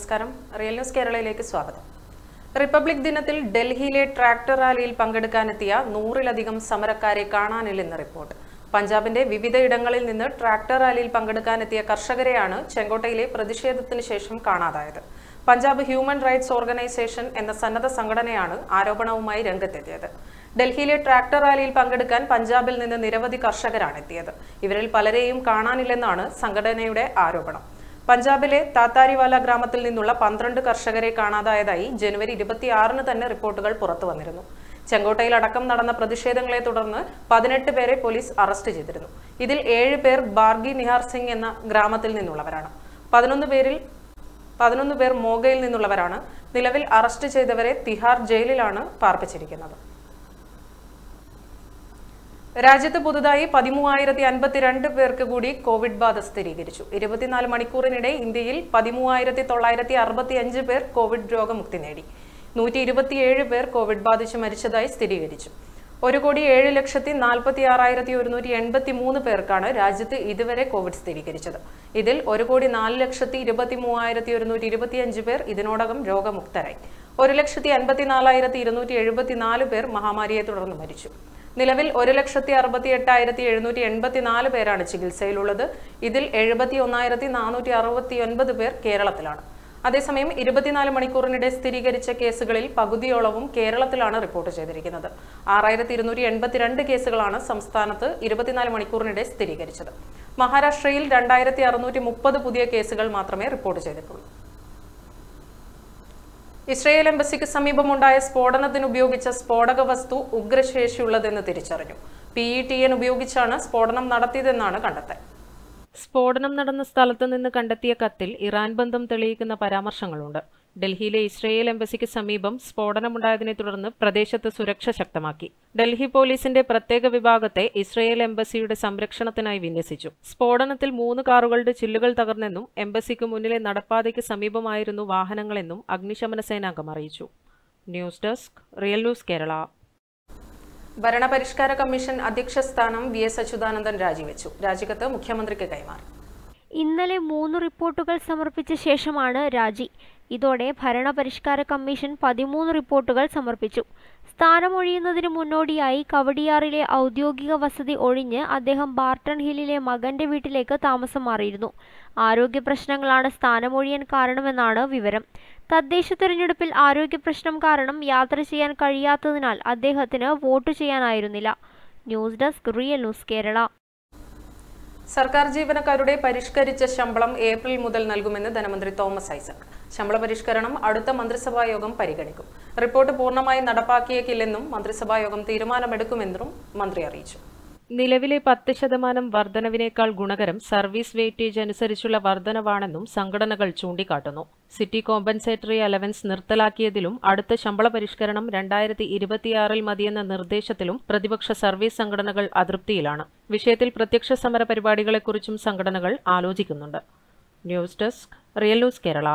നമസ്കാരം real news കേരളയിലേക്ക് സ്വാഗതം republic ദിനത്തിൽ ഡൽഹിയിലെ ട്രാക്ടർ റാലിയിൽ പങ്കെടുക്കാനെത്തിയ നൂറിലധികം സമരക്കാരെ കാണാനില്ലെന്ന് റിപ്പോർട്ട് പഞ്ചാബിന്റെ വിവിധയിടങ്ങളിൽ നിന്ന് ട്രാക്ടർ റാലിയിൽ പങ്കെടുക്കാനെത്തിയ കർഷകരെയാണ് ചെങ്കോട്ടയിലെ പ്രതിഷേധത്തിന് ശേഷം കാണാതായത് പഞ്ചാബ് ഹ്യൂമൻ റൈറ്റ്സ് ഓർഗനൈസേഷൻ എന്ന സന്നദ്ധ സംഘടനയാണ് ആരോപണവുമായി രംഗത്തെത്തിയത് ഡൽഹിയിലെ ട്രാക്ടർ റാലിയിൽ പങ്കെടുക്കാൻ പഞ്ചാബിൽ നിന്ന് നിരവധി കർഷകരാണ് എത്തിയത് ഇവരിൽ പലരെയും കാണാനില്ലെന്നാണ് സംഘടനയുടെ ആരോപണം പഞ്ചാബിലെ താത്താരിവാല ഗ്രാമത്തിൽ നിന്നുള്ള പന്ത്രണ്ട് കർഷകരെ കാണാതായതായി ജനുവരി ഇരുപത്തിയാറിന് തന്നെ റിപ്പോർട്ടുകൾ പുറത്തു വന്നിരുന്നു ചെങ്കോട്ടയിൽ അടക്കം നടന്ന പ്രതിഷേധങ്ങളെ തുടർന്ന് പതിനെട്ട് പേരെ പോലീസ് അറസ്റ്റ് ചെയ്തിരുന്നു ഇതിൽ ഏഴ് പേർ ബാർഗി നിഹാർ സിംഗ് എന്ന ഗ്രാമത്തിൽ നിന്നുള്ളവരാണ് പതിനൊന്ന് പേരിൽ പതിനൊന്ന് പേർ മോഗയിൽ നിന്നുള്ളവരാണ് നിലവിൽ അറസ്റ്റ് ചെയ്തവരെ തിഹാർ ജയിലിലാണ് പാർപ്പിച്ചിരിക്കുന്നത് രാജ്യത്ത് പുതുതായി പതിമൂവായിരത്തി അൻപത്തിരണ്ട് പേർക്ക് കൂടി കോവിഡ് ബാധ സ്ഥിരീകരിച്ചു ഇരുപത്തിനാല് മണിക്കൂറിനിടെ ഇന്ത്യയിൽ പതിമൂവായിരത്തി തൊള്ളായിരത്തി അറുപത്തി അഞ്ച് പേർ കോവിഡ് രോഗമുക്തി നേടി നൂറ്റി ഇരുപത്തിയേഴ് പേർ കോവിഡ് ബാധിച്ച് മരിച്ചതായി സ്ഥിരീകരിച്ചു ഒരു കോടി ഏഴ് ലക്ഷത്തി നാൽപ്പത്തി ആറായിരത്തി ഒരുന്നൂറ്റി എൺപത്തി മൂന്ന് പേർക്കാണ് രാജ്യത്ത് ഇതുവരെ കോവിഡ് സ്ഥിരീകരിച്ചത് ഇതിൽ ഒരു കോടി നാല് ലക്ഷത്തി ഇരുപത്തി മൂവായിരത്തി ഒരുന്നൂറ്റി ഇരുപത്തിയഞ്ച് പേർ ഇതിനോടകം രോഗമുക്തരായി ഒരു ലക്ഷത്തി അൻപത്തിനാലായിരത്തി ഇരുന്നൂറ്റി എഴുപത്തിനാല് പേർ മഹാമാരിയെ തുടർന്ന് മരിച്ചു നിലവിൽ ഒരു ലക്ഷത്തി അറുപത്തി എട്ടായിരത്തി എഴുന്നൂറ്റി എൺപത്തിനാല് പേരാണ് ചികിത്സയിലുള്ളത് ഇതിൽ എഴുപത്തി ഒന്നായിരത്തി നാനൂറ്റി അറുപത്തി ഒൻപത് പേർ കേരളത്തിലാണ് അതേസമയം ഇരുപത്തിനാല് മണിക്കൂറിനിടെ സ്ഥിരീകരിച്ച കേസുകളിൽ പകുതിയോളവും കേരളത്തിലാണ് റിപ്പോർട്ട് ചെയ്തിരിക്കുന്നത് ആറായിരത്തി ഇരുന്നൂറ്റി എൺപത്തിരണ്ട് കേസുകളാണ് സംസ്ഥാനത്ത് ഇരുപത്തിനാല് മണിക്കൂറിനിടെ സ്ഥിരീകരിച്ചത് മഹാരാഷ്ട്രയിൽ രണ്ടായിരത്തി അറുന്നൂറ്റി മുപ്പത് പുതിയ കേസുകൾ മാത്രമേ റിപ്പോർട്ട് ചെയ്തിട്ടുള്ളൂ ഇസ്രയേൽ എംബസിക്ക് സമീപമുണ്ടായ സ്ഫോടനത്തിന് ഉപയോഗിച്ച സ്ഫോടക വസ്തു ഉഗ്രശേഷിയുള്ളതെന്ന് തിരിച്ചറിഞ്ഞു പി ഇ ടി എൻ ഉപയോഗിച്ചാണ് സ്ഫോടനം നടത്തിയതെന്നാണ് കണ്ടെത്തൽ സ്ഫോടനം നടന്ന സ്ഥലത്ത് നിന്ന് കണ്ടെത്തിയ കത്തിൽ ഇറാൻ ബന്ധം തെളിയിക്കുന്ന പരാമർശങ്ങളുണ്ട് ഡൽഹിയിലെ ഇസ്രയേൽ എംബസിക്ക് സമീപം സ്ഫോടനമുണ്ടായതിനെ തുടർന്ന് പ്രദേശത്ത് സുരക്ഷ ശക്തമാക്കി ഡൽഹി പോലീസിന്റെ പ്രത്യേക വിഭാഗത്തെ ഇസ്രയേൽ എംബസിയുടെ സംരക്ഷണത്തിനായി വിന്യസിച്ചു സ്ഫോടനത്തിൽ മൂന്ന് കാറുകളുടെ ചില്ലുകൾ തകർന്നെന്നും എംബസിക്ക് മുന്നിലെ നടപ്പാതയ്ക്ക് സമീപമായിരുന്നു വാഹനങ്ങളെന്നും അഗ്നിശമന സേനാംഗം അറിയിച്ചു news desk real news Kerala ഭരണപരിഷ്കാര കമ്മീഷൻ അധ്യക്ഷ സ്ഥാനം വി എസ് അച്യുതാനന്ദൻ രാജിവെച്ചു രാജിക്കത്ത് മുഖ്യമന്ത്രിക്ക് കൈമാറി ഇന്നലെ മൂന്ന് റിപ്പോർട്ടുകൾ സമർപ്പിച്ച ശേഷമാണ് രാജി ഇതോടെ ഭരണപരിഷ്കാര കമ്മീഷൻ പതിമൂന്ന് റിപ്പോർട്ടുകൾ സമർപ്പിച്ചു സ്ഥാനമൊഴിയുന്നതിന് മുന്നോടിയായി കവടിയാറിലെ ഔദ്യോഗിക വസതി ഒഴിഞ്ഞ് അദ്ദേഹം ബാർട്ടൺ ഹില്ലിലെ മകന്റെ വീട്ടിലേക്ക് താമസം മാറിയിരുന്നു ആരോഗ്യ പ്രശ്നങ്ങളാണ് സ്ഥാനമൊഴിയാൻ കാരണമെന്നാണ് വിവരം തദ്ദേശ തെരഞ്ഞെടുപ്പിൽ ആരോഗ്യ പ്രശ്നം കാരണം യാത്ര ചെയ്യാൻ കഴിയാത്തതിനാൽ അദ്ദേഹത്തിന് വോട്ട് ചെയ്യാനായിരുന്നില്ല news desk real news Kerala സർക്കാർ ജീവനക്കാരുടെ പരിഷ്കരിച്ച ശമ്പളം ഏപ്രിൽ മുതൽ നൽകുമെന്ന് ധനമന്ത്രി തോമസ് ഐസക് ശമ്പള പരിഷ്കരണം അടുത്ത മന്ത്രിസഭാ യോഗം പരിഗണിക്കും റിപ്പോർട്ട് പൂർണ്ണമായി നടപ്പാക്കിയേക്കില്ലെന്നും മന്ത്രിസഭാ യോഗം തീരുമാനമെടുക്കുമെന്നും മന്ത്രി അറിയിച്ചു നിലവിലെ പത്ത് ശതമാനം വർധനവിനേക്കാൾ ഗുണകരം സർവീസ് വെയിറ്റേജ് അനുസരിച്ചുള്ള വർധനവാണെന്നും സംഘടനകൾ ചൂണ്ടിക്കാട്ടുന്നു സിറ്റി കോമ്പൻസേറ്ററി അലവൻസ് നിർത്തലാക്കിയതിലും അടുത്ത ശമ്പള പരിഷ്കരണം രണ്ടായിരത്തി ഇരുപത്തിയാറിൽ മതിയെന്ന നിർദ്ദേശത്തിലും പ്രതിപക്ഷ സർവീസ് സംഘടനകൾ അതൃപ്തിയിലാണ് വിഷയത്തിൽ പ്രത്യക്ഷ സമര പരിപാടികളെക്കുറിച്ചും സംഘടനകൾ ആലോചിക്കുന്നുണ്ട് news desk real news Kerala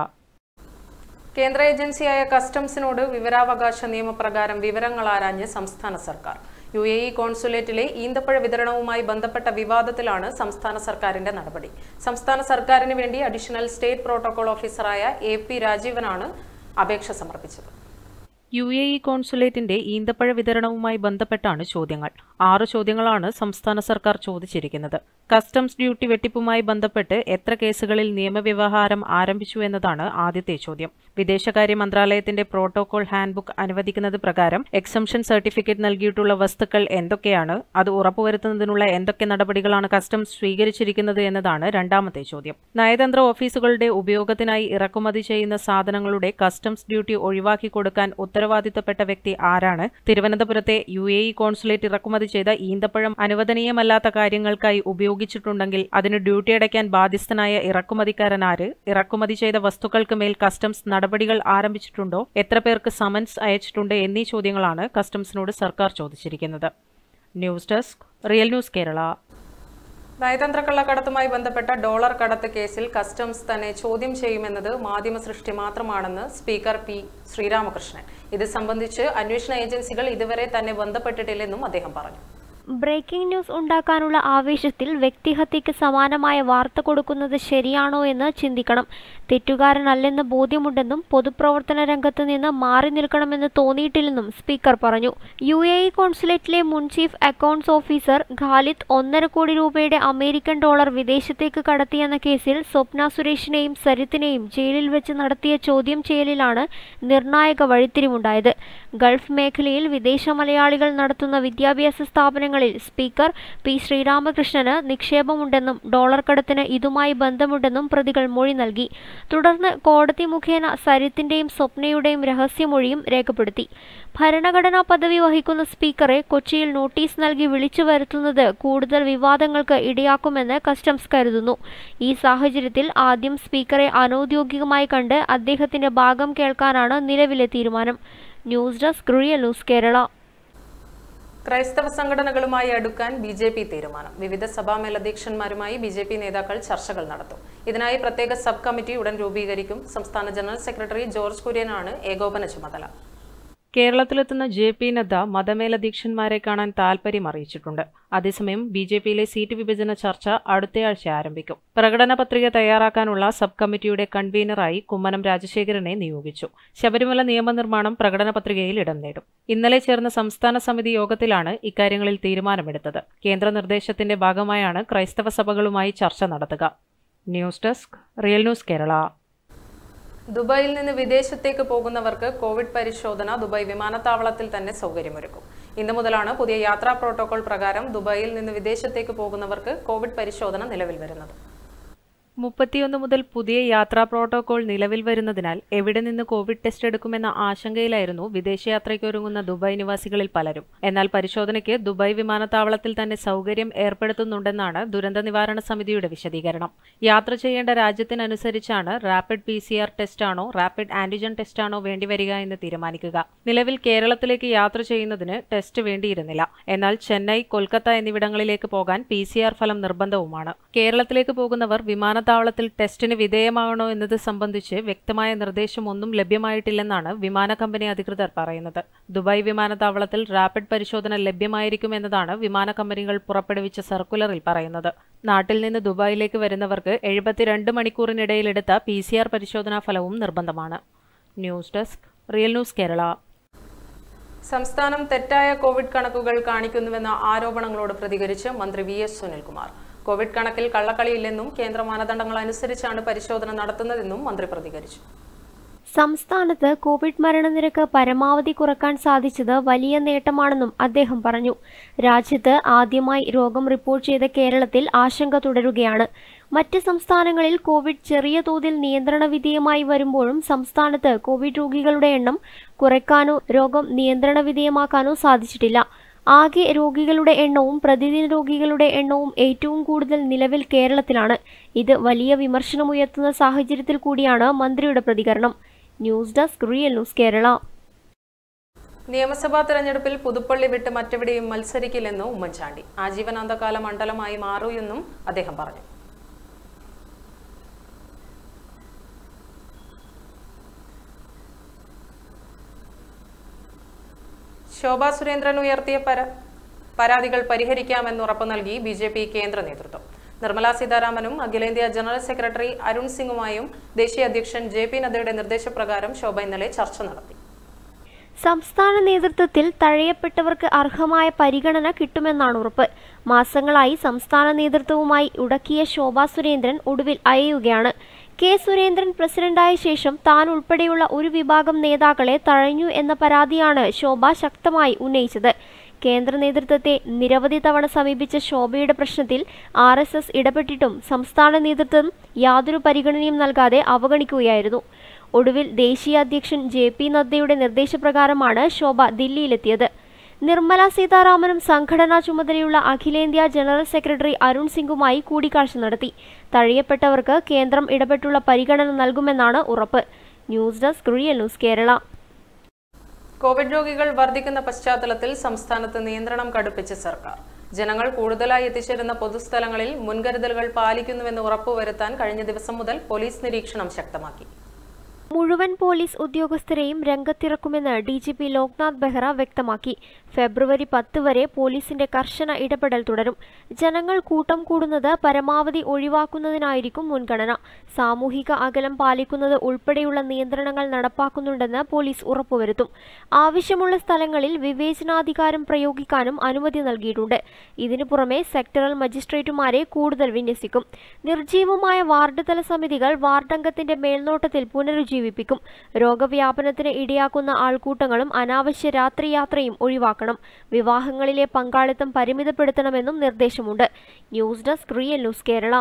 കേന്ദ്ര ഏജൻസിയായ കസ്റ്റംസിനോട് വിവരാവകാശ നിയമപ്രകാരം വിവരങ്ങൾ ആരാഞ്ഞ് സംസ്ഥാന സർക്കാർ യു എ ഇ കോൺസുലേറ്റിലെ ഈന്തപ്പഴ വിതരണവുമായി ബന്ധപ്പെട്ട വിവാദത്തിലാണ് സംസ്ഥാന സർക്കാരിന്റെ നടപടി സംസ്ഥാന സർക്കാരിന് വേണ്ടി അഡീഷണൽ സ്റ്റേറ്റ് പ്രോട്ടോകോൾ ഓഫീസറായ എ പി രാജീവനാണ് അപേക്ഷ സമർപ്പിച്ചത് യു എ ഇ കോൺസുലേറ്റിന്റെ ഈന്തപ്പഴ വിതരണവുമായി ബന്ധപ്പെട്ടാണ് ചോദ്യങ്ങൾ ആറ് ചോദ്യങ്ങളാണ് സംസ്ഥാന സർക്കാർ ചോദിച്ചിരിക്കുന്നത് കസ്റ്റംസ് ഡ്യൂട്ടി വെട്ടിപ്പുമായി ബന്ധപ്പെട്ട് എത്ര കേസുകളിൽ നിയമവ്യവഹാരം ആരംഭിച്ചു എന്നതാണ് ആദ്യത്തെ ചോദ്യം വിദേശകാര്യ മന്ത്രാലയത്തിന്റെ പ്രോട്ടോകോൾ ഹാൻഡ്ബുക്ക് അനുവദിക്കുന്നത് പ്രകാരം എക്സംഷൻ സർട്ടിഫിക്കറ്റ് നൽകിയിട്ടുള്ള വസ്തുക്കൾ എന്തൊക്കെയാണ് അത് ഉറപ്പുവരുത്തുന്നതിനുള്ള എന്തൊക്കെ നടപടികളാണ് കസ്റ്റംസ് സ്വീകരിച്ചിരിക്കുന്നത് എന്നതാണ് രണ്ടാമത്തെ ചോദ്യം നയതന്ത്ര ഓഫീസുകളുടെ ഉപയോഗത്തിനായി ഇറക്കുമതി ചെയ്യുന്ന സാധനങ്ങളുടെ കസ്റ്റംസ് ഡ്യൂട്ടി ഒഴിവാക്കി കൊടുക്കാൻ ഉത്തരവാദിത്തപ്പെട്ട വ്യക്തി ആരാണ് തിരുവനന്തപുരത്തെ യു എ ഇ കോൺസുലേറ്റ് ഇറക്കുമതി ചെയ്ത ഈന്തപ്പഴം അനുവദനീയമല്ലാത്ത കാര്യങ്ങൾക്കായി ഉപയോഗിച്ചിട്ടുണ്ടെങ്കിൽ അതിന് ഡ്യൂട്ടി അടയ്ക്കാൻ ബാധ്യസ്ഥനായ ഇറക്കുമതിക്കാരൻ ആര് ഇറക്കുമതി ചെയ്ത വസ്തുക്കൾക്ക് മേൽ കസ്റ്റംസ് നടപടികൾ ആരംഭിച്ചിട്ടുണ്ടോ എത്ര പേർക്ക് സമൻസ് അയച്ചിട്ടുണ്ട് എന്നീ ചോദ്യങ്ങളാണ് കസ്റ്റംസിനോട് സർക്കാർ ചോദിച്ചിരിക്കുന്നത് news desk real news Kerala നയതന്ത്ര കള്ളക്കടത്തുമായി ബന്ധപ്പെട്ട ഡോളർ കടത്ത് കേസിൽ കസ്റ്റംസ് തന്നെ ചോദ്യം ചെയ്യുമെന്നത് മാധ്യമ സൃഷ്ടി മാത്രമാണെന്ന് സ്പീക്കർ പി ശ്രീരാമകൃഷ്ണൻ ഇത് സംബന്ധിച്ച് അന്വേഷണ ഏജൻസികൾ ഇതുവരെ തന്നെ ബന്ധപ്പെട്ടിട്ടില്ലെന്നും അദ്ദേഹം പറഞ്ഞു ബ്രേക്കിംഗ് ന്യൂസ് ഉണ്ടാക്കാനുള്ള ആവേശത്തിൽ വ്യക്തിഹത്യയ്ക്ക് സമാനമായ വാർത്ത കൊടുക്കുന്നത് ശരിയാണോ എന്ന് ചിന്തിക്കണം തെറ്റുകാരനല്ലെന്ന് ബോധ്യമുണ്ടെന്നും പൊതുപ്രവർത്തന രംഗത്ത് നിന്ന് മാറി നിൽക്കണമെന്ന് തോന്നിയിട്ടില്ലെന്നും സ്പീക്കർ പറഞ്ഞു യു എ ഇ കോൺസുലേറ്റിലെ മുൻ ചീഫ് അക്കൗണ്ട്സ് ഓഫീസർ ഖാലിദ് ഒന്നര കോടി രൂപയുടെ അമേരിക്കൻ ഡോളർ വിദേശത്തേക്ക് കടത്തിയെന്ന കേസിൽ സ്വപ്ന സുരേഷിനെയും സരിത്തിനെയും ജയിലിൽ വെച്ച് നടത്തിയ ചോദ്യം ചെയ്യലിലാണ് നിർണായക വഴിത്തിരിവുണ്ടായത് ഗൾഫ് മേഖലയിൽ വിദേശ മലയാളികൾ നടത്തുന്ന വിദ്യാഭ്യാസ സ്ഥാപനങ്ങളിൽ സ്പീക്കർ പി ശ്രീരാമകൃഷ്ണന് നിക്ഷേപമുണ്ടെന്നും ഡോളർ കടത്തിന് ഇതുമായി ബന്ധമുണ്ടെന്നും പ്രതികൾ മൊഴി നൽകി തുടർന്ന് കോടതി മുഖേന സരിത്തിന്റെയും സ്വപ്നയുടെയും രഹസ്യമൊഴിയും രേഖപ്പെടുത്തി ഭരണഘടനാ പദവി വഹിക്കുന്ന സ്പീക്കറെ കൊച്ചിയിൽ നോട്ടീസ് നൽകി വിളിച്ചു വരുത്തുന്നത് കൂടുതൽ വിവാദങ്ങൾക്ക് ഇടയാക്കുമെന്ന് കസ്റ്റംസ് കരുതുന്നു ഈ സാഹചര്യത്തിൽ ആദ്യം സ്പീക്കറെ അനൌദ്യോഗികമായി കണ്ട് അദ്ദേഹത്തിന്റെ ഭാഗം കേൾക്കാനാണ് നിലവിലെ തീരുമാനം news desk real news Kerala ക്രൈസ്തവ സംഘടനകളുമായി അടുക്കാൻ ബി ജെ പി തീരുമാനം വിവിധ സഭാ മേലധ്യക്ഷന്മാരുമായി ബി ജെ പി നേതാക്കൾ ചർച്ചകൾ നടത്തും ഇതിനായി പ്രത്യേക സബ് കമ്മിറ്റി ഉടൻ രൂപീകരിക്കും സംസ്ഥാന ജനറൽ സെക്രട്ടറി ജോർജ് കുര്യനാണ് ഏകോപന ചുമതല കേരളത്തിലെത്തുന്ന ജെ പി നദ്ദ മതമേലധ്യക്ഷന്മാരെ കാണാൻ താൽപര്യം അറിയിച്ചിട്ടുണ്ട് അതേസമയം ബി ജെ പിയിലെ സീറ്റ് വിഭജന ചർച്ച അടുത്തയാഴ്ച ആരംഭിക്കും പ്രകടന പത്രിക തയ്യാറാക്കാനുള്ള സബ് കമ്മിറ്റിയുടെ കൺവീനറായി കുമ്മനം രാജശേഖരനെ നിയോഗിച്ചു ശബരിമല നിയമനിർമ്മാണം പ്രകടന പത്രികയിൽ ഇടം നേടും ഇന്നലെ ചേർന്ന സംസ്ഥാന സമിതി യോഗത്തിലാണ് ഇക്കാര്യങ്ങളിൽ തീരുമാനമെടുത്തത് കേന്ദ്ര നിർദ്ദേശത്തിന്റെ ഭാഗമായാണ് ക്രൈസ്തവ സഭകളുമായി ചർച്ച നടത്തുക news desk real news Kerala ദുബായിൽ നിന്ന് വിദേശത്തേക്ക് പോകുന്നവർക്ക് കോവിഡ് പരിശോധന ദുബായ് വിമാനത്താവളത്തിൽ തന്നെ സൗകര്യമൊരുക്കും ഇന്നു മുതലാണ് പുതിയ യാത്രാ പ്രോട്ടോകോൾ പ്രകാരം ദുബായിൽ നിന്ന് വിദേശത്തേക്ക് പോകുന്നവർക്ക് കോവിഡ് പരിശോധന നിലവിൽ വരുന്നത് മുപ്പത്തിയൊന്ന് മുതൽ പുതിയ യാത്രാ പ്രോട്ടോകോൾ നിലവിൽ വരുന്നതിനാൽ എവിടെ നിന്ന് കോവിഡ് ടെസ്റ്റ് എടുക്കുമെന്ന ആശങ്കയിലായിരുന്നു വിദേശയാത്രയ്ക്ക് ഒരുങ്ങുന്ന ദുബായ് നിവാസികളിൽ പലരും എന്നാൽ പരിശോധനയ്ക്ക് ദുബായ് വിമാനത്താവളത്തിൽ തന്നെ സൗകര്യം ഏർപ്പെടുത്തുന്നുണ്ടെന്നാണ് ദുരന്ത നിവാരണ സമിതിയുടെ വിശദീകരണം യാത്ര ചെയ്യേണ്ട രാജ്യത്തിനനുസരിച്ചാണ് റാപ്പിഡ് പി സി ആർ ടെസ്റ്റാണോ റാപ്പിഡ് ആന്റിജൻ ടെസ്റ്റാണോ വേണ്ടിവരിക എന്ന് തീരുമാനിക്കുക നിലവിൽ കേരളത്തിലേക്ക് യാത്ര ചെയ്യുന്നതിന് ടെസ്റ്റ് വേണ്ടിയിരുന്നില്ല എന്നാൽ ചെന്നൈ കൊൽക്കത്ത എന്നിവിടങ്ങളിലേക്ക് പോകാൻ പി സി ആർ ഫലം നിർബന്ധവുമാണ് കേരളത്തിലേക്ക് പോകുന്നവർ വിമാനത്താവളത്തിൽ ടെസ്റ്റിന് വിധേയമാകണോ എന്നത് സംബന്ധിച്ച് വ്യക്തമായ നിർദ്ദേശമൊന്നും ലഭ്യമായിട്ടില്ലെന്നാണ് വിമാന കമ്പനി അധികൃതർ പറയുന്നത് ദുബായ് വിമാനത്താവളത്തിൽ റാപ്പിഡ് പരിശോധന ലഭ്യമായിരിക്കുമെന്നതാണ് വിമാന കമ്പനികൾ പുറപ്പെടുവിച്ച സർക്കുലറിൽ പറയുന്നത് നാട്ടിൽ നിന്ന് ദുബായിലേക്ക് വരുന്നവർക്ക് എഴുപത്തിരണ്ട് മണിക്കൂറിനിടയിലെടുത്ത പി സി ആർ പരിശോധനാ ഫലവും നിർബന്ധമാണ് news desk real news Kerala സംസ്ഥാനം തെറ്റായ കോവിഡ് കണക്കുകൾ കാണിക്കുന്നുവെന്ന ആരോപണങ്ങളോട് പ്രതികരിച്ച് മന്ത്രി വി എസ് സുനിൽകുമാർ കോവിഡ് കണക്കിൽ കള്ളക്കളിയില്ലെന്നും കേന്ദ്ര മാനദണ്ഡങ്ങൾ അനുസരിച്ചാണ് പരിശോധന നടത്തുന്നതെന്നും മന്ത്രി പ്രതികരിച്ചു സംസ്ഥാനത്ത് കോവിഡ് മരണനിരക്ക് പരമാവധി കുറക്കാൻ സാധിച്ചത് വലിയ നേട്ടമാണെന്നും അദ്ദേഹം പറഞ്ഞു രാജ്യത്ത് ആദ്യമായി രോഗം റിപ്പോർട്ട് ചെയ്ത കേരളത്തിൽ ആശങ്ക തുടരുകയാണ് മറ്റ് സംസ്ഥാനങ്ങളിൽ കോവിഡ് ചെറിയ തോതിൽ നിയന്ത്രണ വിധേയമായി വരുമ്പോഴും സംസ്ഥാനത്ത് കോവിഡ് രോഗികളുടെ എണ്ണം കുറയ്ക്കാനോ രോഗം നിയന്ത്രണ വിധേയമാക്കാനോ സാധിച്ചിട്ടില്ല ആകെ രോഗികളുടെ എണ്ണവും പ്രതിദിന രോഗികളുടെ എണ്ണവും ഏറ്റവും കൂടുതൽ നിലവിൽ കേരളത്തിലാണ് ഇത് വലിയ വിമർശനമുയർത്തുന്ന സാഹചര്യത്തിൽ കൂടിയാണ് മന്ത്രിയുടെ പ്രതികരണം news desk real news Kerala നിയമസഭാ തെരഞ്ഞെടുപ്പിൽ പുതുപ്പള്ളി വിട്ട് മറ്റെവിടെയും മത്സരിക്കില്ലെന്ന് ഉമ്മൻചാണ്ടി ആജീവനാന്തകാല മണ്ഡലമായി മാറൂ എന്നും അദ്ദേഹം പറഞ്ഞു ശോഭാ സുരേന്ദ്രൻ ഉയർത്തിയ പര പരാതികൾ പരിഹരിക്കാമെന്ന് ഉറപ്പു നൽകി ബി ജെ പി കേന്ദ്ര നേതൃത്വം നിർമ്മലാ സീതാരാമനും അഖിലേന്ത്യാ ജനറൽ സെക്രട്ടറി അരുൺ സിംഗുമായും ദേശീയ അധ്യക്ഷൻ ജെ പി നദ്ദയുടെ നിർദ്ദേശപ്രകാരം ശോഭ ഇന്നലെ ചർച്ച നടത്തി സംസ്ഥാന നേതൃത്വത്തിൽ തഴയപ്പെട്ടവർക്ക് അർഹമായ പരിഗണന കിട്ടുമെന്നാണ് ഉറപ്പ് മാസങ്ങളായി സംസ്ഥാന നേതൃത്വവുമായി ഉടക്കിയ ശോഭാ സുരേന്ദ്രൻ ഒടുവിൽ അയയുകയാണ് കെ സുരേന്ദ്രൻ പ്രസിഡന്റായ ശേഷം താൻ ഉൾപ്പെടെയുള്ള ഒരു വിഭാഗം നേതാക്കളെ തഴഞ്ഞു എന്ന പരാതിയാണ് ശോഭ ശക്തമായി ഉന്നയിച്ചത് കേന്ദ്ര നേതൃത്വത്തെ നിരവധി തവണ സമീപിച്ച ശോഭയുടെ പ്രശ്നത്തിൽ ആർ എസ് എസ് ഇടപെട്ടിട്ടും സംസ്ഥാന നേതൃത്വം യാതൊരു പരിഗണനയും നൽകാതെ അവഗണിക്കുകയായിരുന്നു ഒടുവിൽ ദേശീയ അധ്യക്ഷൻ ജെ പി നദ്ദയുടെ നിർദ്ദേശപ്രകാരമാണ് ശോഭ ദില്ലിയിലെത്തിയത് നിർമ്മല സീതാരാമനും സംഘടനാ ചുമതലയുള്ള അഖിലേന്ത്യാ ജനറൽ സെക്രട്ടറി അരുൺ സിംഗുമായി കൂടിക്കാഴ്ച നടത്തി തഴയപ്പെട്ടവർക്ക് കേന്ദ്രം ഇടപെട്ടുള്ള പരിഗണന നൽകുമെന്നാണ് ഉറപ്പ് news desk real news Kerala covid രോഗികൾ വർദ്ധിക്കുന്ന പശ്ചാത്തലത്തിൽ സംസ്ഥാനത്ത് നിയന്ത്രണം കടുപ്പിച്ച് സർക്കാർ ജനങ്ങൾ കൂടുതലായി എത്തിച്ചേരുന്ന പൊതുസ്ഥലങ്ങളിൽ മുൻകരുതലുകൾ പാലിക്കുന്നുവെന്ന് ഉറപ്പുവരുത്താൻ കഴിഞ്ഞ ദിവസം മുതൽ പോലീസ് നിരീക്ഷണം ശക്തമാക്കി മുഴുവൻ പോലീസ് ഉദ്യോഗസ്ഥരെയും രംഗത്തിറക്കുമെന്ന് D G P Loknath Behera വ്യക്തമാക്കി ഫെബ്രുവരി പത്ത് വരെ പോലീസിന്റെ കർശന ഇടപെടൽ തുടരും ജനങ്ങൾ കൂട്ടം കൂടുന്നത് പരമാവധി ഒഴിവാക്കുന്നതിനായിരിക്കും മുൻഗണന സാമൂഹിക അകലം പാലിക്കുന്നത് ഉൾപ്പെടെയുള്ള നിയന്ത്രണങ്ങൾ നടപ്പാക്കുന്നുണ്ടെന്ന് പോലീസ് ഉറപ്പുവരുത്തും ആവശ്യമുള്ള സ്ഥലങ്ങളിൽ വിവേചനാധികാരം പ്രയോഗിക്കാനും അനുമതി നൽകിയിട്ടുണ്ട് ഇതിനു പുറമെ സെക്ടറൽ മജിസ്ട്രേറ്റുമാരെ കൂടുതൽ വിന്യസിക്കും നിർജീവമായ വാർഡ് തല സമിതികൾ വാർഡംഗത്തിന്റെ മേൽനോട്ടത്തിൽ പുനരുജ്ജീവിപ്പിക്കും രോഗവ്യാപനത്തിന് ഇടയാക്കുന്ന ആൾക്കൂട്ടങ്ങളും അനാവശ്യ രാത്രിയാത്രയും ഒഴിവാക്കണം വിവാഹങ്ങളിലെ പങ്കാളിത്തം പരിമിതപ്പെടുത്തണമെന്നും നിർദ്ദേശമുണ്ട് news desk real news Kerala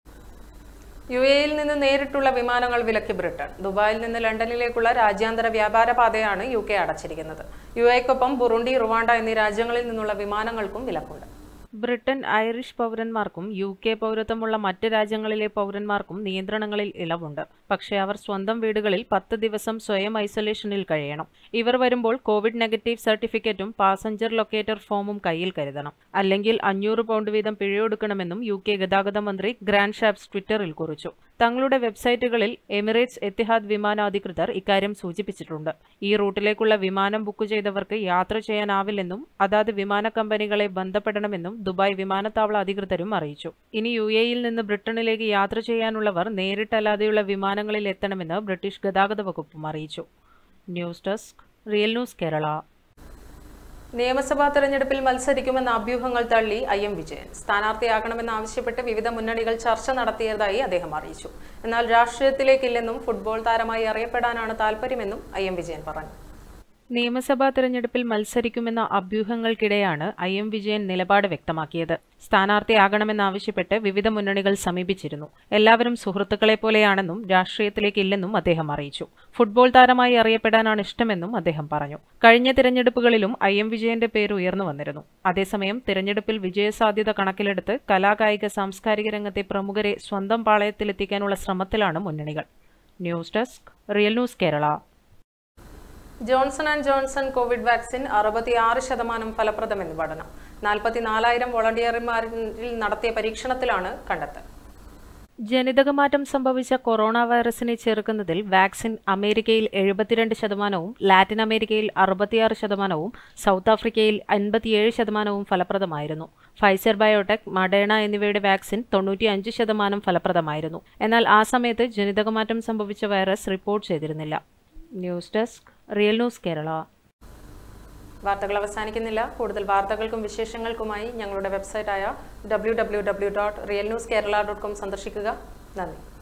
U എയിൽ നിന്ന് നേരിട്ടുള്ള വിമാനങ്ങൾ വിലക്കി ബ്രിട്ടൻ ദുബായിൽ നിന്ന് ലണ്ടനിലേക്കുള്ള രാജ്യാന്തര വ്യാപാര പാതയാണ് യു കെ അടച്ചിരിക്കുന്നത് യു എക്കൊപ്പം ബുറുണ്ടി റുവാണ്ട എന്നീ രാജ്യങ്ങളിൽ നിന്നുള്ള വിമാനങ്ങൾക്കും വിലക്കുണ്ട് ബ്രിട്ടൻ ഐറിഷ് പൗരന്മാർക്കും യു കെ പൗരത്വമുള്ള മറ്റ് രാജ്യങ്ങളിലെ പൗരന്മാർക്കും നിയന്ത്രണങ്ങളിൽ ഇളവുണ്ട് പക്ഷേ അവർ സ്വന്തം വീടുകളിൽ പത്ത് ദിവസം സ്വയം ഐസൊലേഷനിൽ കഴിയണം ഇവർ വരുമ്പോൾ കോവിഡ് നെഗറ്റീവ് സർട്ടിഫിക്കറ്റും പാസഞ്ചർ ലൊക്കേറ്റർ ഫോമും കയ്യിൽ കരുതണം അല്ലെങ്കിൽ അഞ്ഞൂറ് പൗണ്ട് വീതം പിഴയൊടുക്കണമെന്നും യു കെ ഗതാഗത മന്ത്രി ഗ്രാൻഡ് ഷാപ്സ് ട്വിറ്ററിൽ കുറിച്ചു തങ്ങളുടെ വെബ്സൈറ്റുകളിൽ എമിറേറ്റ്സ് എത്തിഹാദ് വിമാന അധികൃതർ ഇക്കാര്യം സൂചിപ്പിച്ചിട്ടുണ്ട് ഈ റൂട്ടിലേക്കുള്ള വിമാനം ബുക്ക് ചെയ്തവർക്ക് യാത്ര ചെയ്യാനാവില്ലെന്നും അതാത് വിമാന കമ്പനികളെ ബന്ധപ്പെടണമെന്നും ദുബായ് വിമാനത്താവള അധികൃതരും അറിയിച്ചു ഇനി യു എയിൽ നിന്ന് ബ്രിട്ടനിലേക്ക് യാത്ര ചെയ്യാനുള്ളവർ നേരിട്ടല്ലാതെയുള്ള വിമാനങ്ങളിൽ എത്തണമെന്ന് ബ്രിട്ടീഷ് ഗതാഗത വകുപ്പും അറിയിച്ചു news desk real news Kerala നിയമസഭാ തെരഞ്ഞെടുപ്പിൽ മത്സരിക്കുമെന്ന അഭ്യൂഹങ്ങൾ തള്ളി ഐ എം വിജയൻ സ്ഥാനാർത്ഥിയാകണമെന്നാവശ്യപ്പെട്ട് വിവിധ മുന്നണികൾ ചർച്ച നടത്തിയതായി അദ്ദേഹം അറിയിച്ചു എന്നാൽ രാഷ്ട്രീയത്തിലേക്കില്ലെന്നും ഫുട്ബോൾ താരമായി അറിയപ്പെടാനാണ് താൽപര്യമെന്നും ഐ എം വിജയൻ പറഞ്ഞു നിയമസഭാ തെരഞ്ഞെടുപ്പിൽ മത്സരിക്കുമെന്ന അഭ്യൂഹങ്ങൾക്കിടെയാണ് ഐ എം വിജയൻ നിലപാട് വ്യക്തമാക്കിയത് സ്ഥാനാർത്ഥിയാകണമെന്നാവശ്യപ്പെട്ട് വിവിധ മുന്നണികൾ സമീപിച്ചിരുന്നു എല്ലാവരും സുഹൃത്തുക്കളെ പോലെയാണെന്നും രാഷ്ട്രീയത്തിലേക്കില്ലെന്നും അദ്ദേഹം അറിയിച്ചു ഫുട്ബോൾ താരമായി അറിയപ്പെടാനാണ് ഇഷ്ടമെന്നും അദ്ദേഹം പറഞ്ഞു കഴിഞ്ഞ തിരഞ്ഞെടുപ്പുകളിലും ഐ എം വിജയന്റെ പേര് ഉയർന്നു വന്നിരുന്നു അതേസമയം തിരഞ്ഞെടുപ്പിൽ വിജയസാധ്യത കണക്കിലെടുത്ത് കലാകായിക സാംസ്കാരിക രംഗത്തെ പ്രമുഖരെ സ്വന്തം പാളയത്തിലെത്തിക്കാനുള്ള ശ്രമത്തിലാണ് മുന്നണികൾ news desk real news Kerala Johnson and Johnson covid vaccine അറുപത്തിയാറ് ശതമാനം ഫലപ്രദമെന്ന് പഠനം നാൽപ്പത്തിനാലായിരം വോളണ്ടിയർമാരിൽ നടത്തിയ പരീക്ഷണത്തിലാണ് കണ്ടെത്തൽ ജനിതകമാറ്റം സംഭവിച്ച കൊറോണ വൈറസിനെ ചെറുക്കുന്നതിൽ വാക്സിൻ അമേരിക്കയിൽ എഴുപത്തിരണ്ട് ശതമാനവും ലാറ്റിൻ അമേരിക്കയിൽ അറുപത്തിയാറ് ശതമാനവും സൗത്ത് ആഫ്രിക്കയിൽ അൻപത്തിയേഴ് ശതമാനവും ഫലപ്രദമായിരുന്നു ഫൈസർ ബയോടെക് മഡേണ എന്നിവയുടെ വാക്സിൻ തൊണ്ണൂറ്റിയഞ്ച് ശതമാനം ഫലപ്രദമായിരുന്നു എന്നാൽ ആ സമയത്ത് ജനിതകമാറ്റം സംഭവിച്ച വൈറസ് റിപ്പോർട്ട് ചെയ്തിരുന്നില്ല news desk real news Kerala വാർത്തകൾ അവസാനിക്കുന്നില്ല കൂടുതൽ വാർത്തകൾക്കും വിശേഷങ്ങൾക്കുമായി ഞങ്ങളുടെ വെബ്സൈറ്റായ W W W dot real news Kerala dot com സന്ദർശിക്കുക നന്ദി